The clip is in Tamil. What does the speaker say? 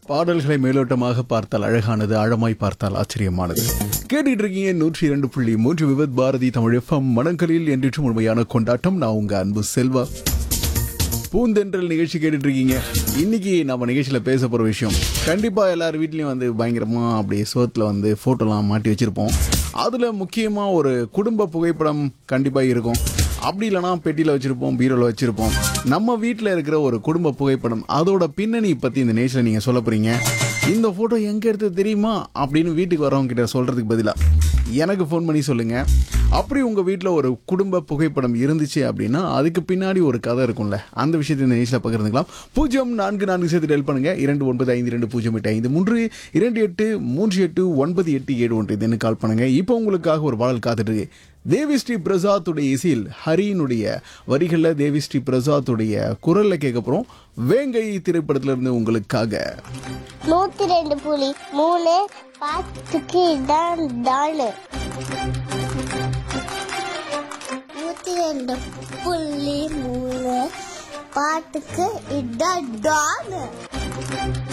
பாடல்களை மேலோட்டமாக பார்த்தால் அழகானது ஆழமாய் பார்த்தால் ஆச்சரியமானது கேட்டுட்டு இருக்கீங்க நூற்றி இரண்டு புள்ளி மூன்று விவத் பாரதி தமிழ் எஃப்எம் மனங்களில் என்றும் உண்மையான கொண்டாட்டம் நான் உங்க அன்பு செல்வா பூந்தென்றல் நிகழ்ச்சி கேட்டுட்டு இருக்கீங்க இன்னைக்கு நம்ம நிகழ்ச்சியில பேச போற விஷயம் கண்டிப்பா எல்லார் வீட்லயும் வந்து பயங்கரமா அப்படியே சோத்துல வந்து போட்டோலாம் மாட்டி வச்சிருப்போம் அதுல முக்கியமா ஒரு குடும்ப புகைப்படம் கண்டிப்பா இருக்கும் அப்படி இல்லைனா பெட்டியில் வச்சிருப்போம் பீரோல வச்சிருப்போம் நம்ம வீட்டில் இருக்கிற ஒரு குடும்ப புகைப்படம் அதோட பின்னணி பத்தி இந்த நேச்சில் நீங்க சொல்ல போறீங்க இந்த போட்டோ எங்க எடுத்தது தெரியுமா அப்படின்னு வீட்டுக்கு வரவங்க கிட்ட சொல்றதுக்கு பதிலா எனக்கு ஃபோன் பண்ணி சொல்லுங்க அப்படி உங்க வீட்டில் ஒரு குடும்ப புகைப்படம் இருந்துச்சு அப்படின்னா அதுக்கு பின்னாடி ஒரு கதை இருக்கும்ல அந்த விஷயத்தை இந்த நியூஸ்ல பகிர்ந்துக்கலாம் பூஜ்ஜியம் நான்கு நான்கு சேர்த்து டெல் பண்ணுங்க இரண்டு ஒன்பது ஐந்து இரண்டு பூஜ்ஜியம் எட்டு ஐந்து மூன்று இரண்டு எட்டு மூன்று எட்டு ஒன்பது எட்டு ஏழு ஒன்று இதுன்னு கால் பண்ணுங்க இப்போ உங்களுக்காக ஒரு பாடல் காத்துட்டு இருக்கு தேவி ஸ்ரீ பிரசாத்துடைய இசையில் ஹரியினுடைய வரிகளில் தேவி ஸ்ரீ பிரசாத்துடைய குரல்ல கேட்க போறோம் வேங்கை திரைப்படத்துல இருந்து உங்களுக்காக நூத்தி ரெண்டு புலி மூணு பாத்துக்கு இதான் தானு நூத்தி ரெண்டு புள்ளி மூணு பாட்டுக்கு இதான் டானு